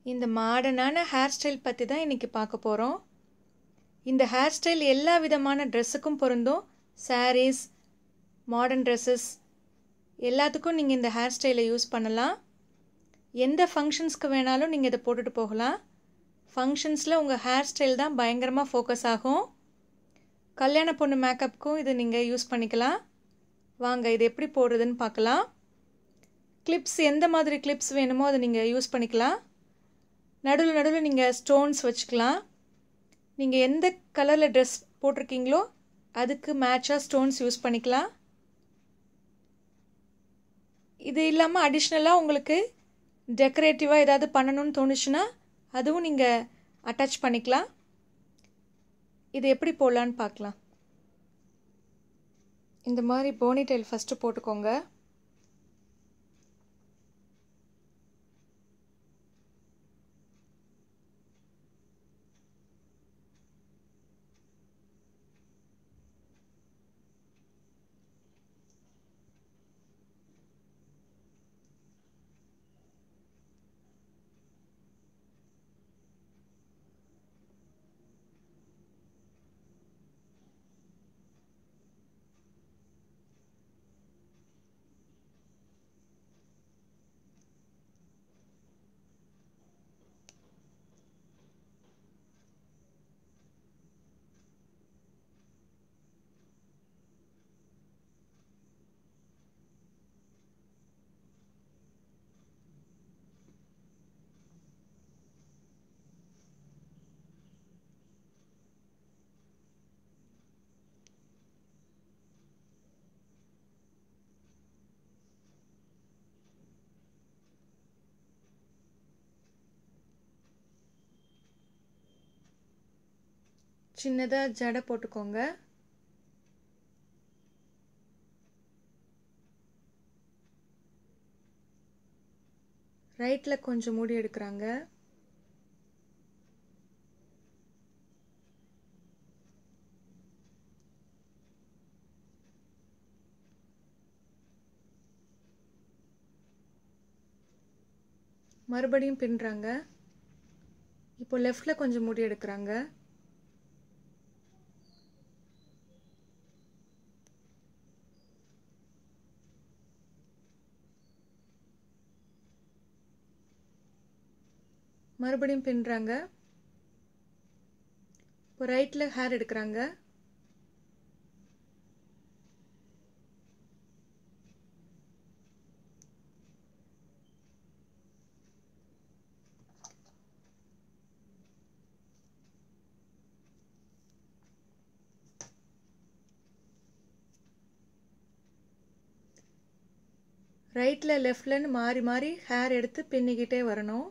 இந்த மாடர்னான hair style பற்றி தான் இன்றைக்கி பார்க்க போகிறோம் இந்த ஹேர் ஸ்டைல் எல்லா விதமான ட்ரெஸ்ஸுக்கும் பொருந்தும் சாரீஸ் மாடர்ன் ட்ரெஸ்ஸஸ் எல்லாத்துக்கும் நீங்கள் இந்த ஹேர் ஸ்டைலை யூஸ் பண்ணலாம் எந்த ஃபங்க்ஷன்ஸ்க்கு வேணாலும் நீங்கள் இதை போட்டுட்டு போகலாம் ஃபங்க்ஷன்ஸில் உங்கள் ஹேர் ஸ்டைல் தான் பயங்கரமாக ஃபோக்கஸ் ஆகும் கல்யாண பொண்ணு மேக்கப்புக்கும் இது நீங்கள் யூஸ் பண்ணிக்கலாம் வாங்க இது எப்படி போடுறதுன்னு பார்க்கலாம் கிளிப்ஸ் எந்த மாதிரி கிளிப்ஸ் வேணுமோ அதை நீங்கள் யூஸ் பண்ணிக்கலாம் நடுவில் நடுவில் நீங்கள் ஸ்டோன்ஸ் வச்சுக்கலாம் நீங்கள் எந்த கலரில் ட்ரெஸ் போட்டிருக்கீங்களோ அதுக்கு மேட்சாக ஸ்டோன்ஸ் யூஸ் பண்ணிக்கலாம் இது இல்லாமல் அடிஷ்னலாக உங்களுக்கு டெக்கரேட்டிவாக ஏதாவது பண்ணணும்னு தோணுச்சுன்னா அதுவும் நீங்கள் அட்டாச் பண்ணிக்கலாம் இது எப்படி போடலான்னு பார்க்கலாம் இந்த மாதிரி போனி டைல் ஃபஸ்ட்டு போட்டுக்கோங்க சின்னதாக ஜடை போட்டுக்கோங்க ரைட்டில் கொஞ்சம் மூடி எடுக்கிறாங்க மறுபடியும் பின்னுறாங்க இப்போ லெஃப்டில் கொஞ்சம் முடி எடுக்கிறாங்க மறுபடியும் பின்னுறாங்க இப்போ ரைட்டில் ஹேர் எடுக்கிறாங்க ரைட்டில் லெஃப்ட்லன்னு மாறி மாறி ஹேர் எடுத்து பின்னிக்கிட்டே வரணும்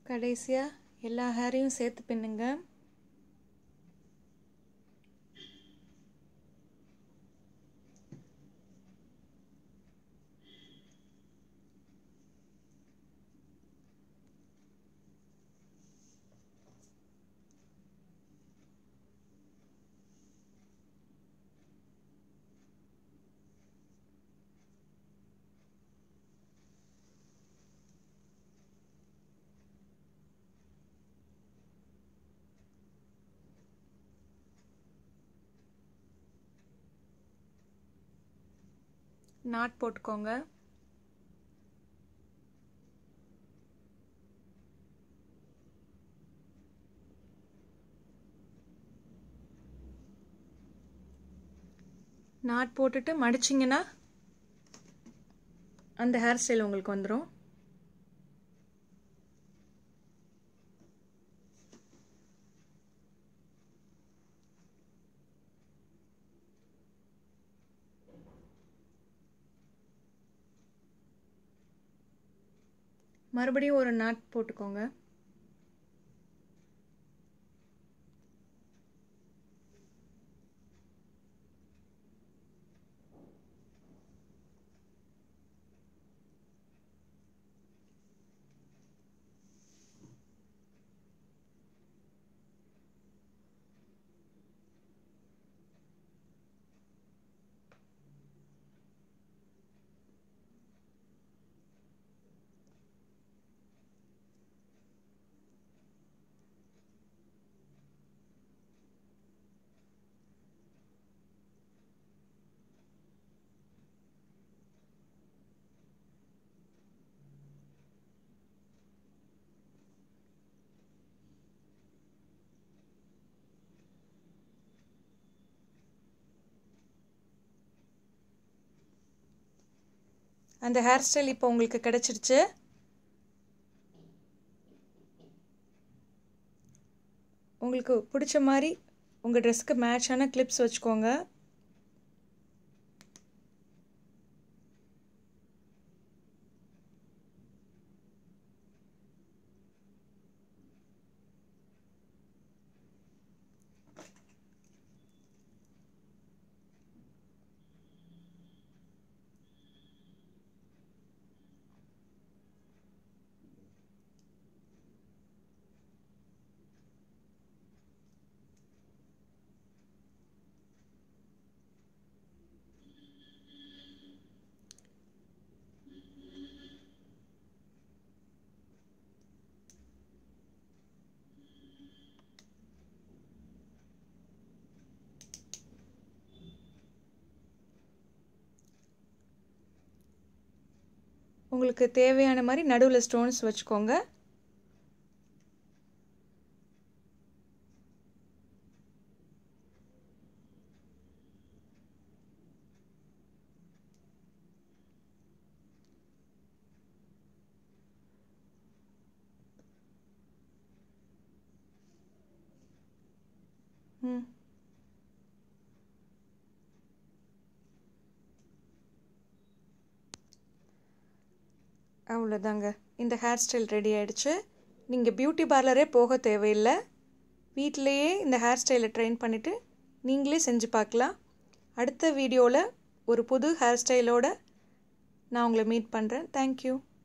கடைசியாக எல்லா ஹேரையும் சேர்த்து பின்னுங்க நாட் போட்டுக்கோங்க நாட் போட்டுட்டு மடிச்சிங்கன்னா அந்த ஹேர் ஸ்டைல் உங்களுக்கு வந்துடும் மறுபடியும் ஒரு நாட் போட்டுக்கோங்க அந்த ஹேர் ஸ்டைல் இப்போ உங்களுக்கு கிடச்சிருச்சு உங்களுக்கு பிடிச்ச மாதிரி உங்கள் ட்ரெஸ்க்கு மேட்சான கிளிப்ஸ் வச்சுக்கோங்க உங்களுக்கு தேவையான மாதிரி நடுவில் ஸ்டோன்ஸ் வச்சுக்கோங்க ம் அவ்வளோதாங்க இந்த ஹேர் ஸ்டைல் ரெடி ஆயிடுச்சு நீங்கள் பியூட்டி பார்லரே போக தேவையில்லை வீட்டிலையே இந்த ஹேர் ஸ்டைலை ட்ரெயின் பண்ணிவிட்டு நீங்களே செஞ்சு பார்க்கலாம் அடுத்த வீடியோவில் ஒரு புது ஹேர் ஸ்டைலோடு நான் உங்களை மீட் பண்ணுறேன் தேங்க்யூ